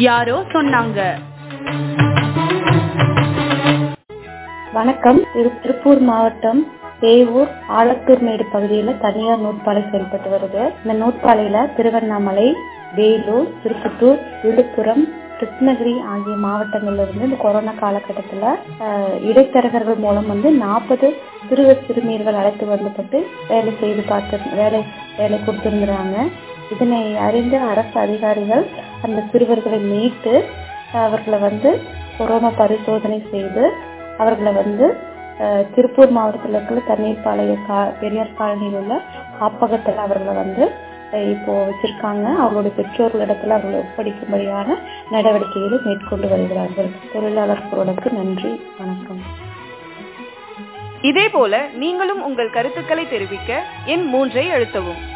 யாரோ சொன்னாங்க வணக்கம் திரு- திருப்பூர் மாவட்டம் தேவூர் ஆலத்தூர் மேடு பகுதியில் தனியார் நூற்பாலை செயல்பட்டு வருது இந்த நூற்பாலையில திருவண்ணாமலை வேலூர் திருப்பத்தூர் விழுப்புரம் கிருஷ்ணகிரி ஆகிய மாவட்டங்கள்ல இருந்து இந்த கொரோனா காலகட்டத்தில் இடைத்தரகர்கள் மூலம் வந்து நாற்பது சிறுவர் சிறுமியர்கள் அழைத்து வந்துபட்டு வேலை செய்து பார்த்து வேலை வேலை கொடுத்திருந்தாங்க இதனை அறிந்த அரசு அதிகாரிகள் அந்த சிறுவர்களை மீட்டு அவர்களை வந்து கொரோனா பரிசோதனை செய்து அவர்களை வந்து அஹ், திருப்பூர் மாவட்டத்தில் இருக்கிற தண்ணீர் பாளைய கா- பெரியார் காலனியில் உள்ள காப்பகத்தில் அவர்களை வந்து அஹ், இப்போ வச்சிருக்காங்க அவர்களுடைய பெற்றோர்களிடத்துல அவர்களை ஒப்படைக்கும்படியான நடவடிக்கைகளை மேற்கொண்டு வருகிறார்கள் தொழிலாளர்களுக்கு நன்றி வணக்கம் இதேபோல நீங்களும் உங்கள் கருத்துக்களை தெரிவிக்க எண் மூன்றை அழுத்தவும்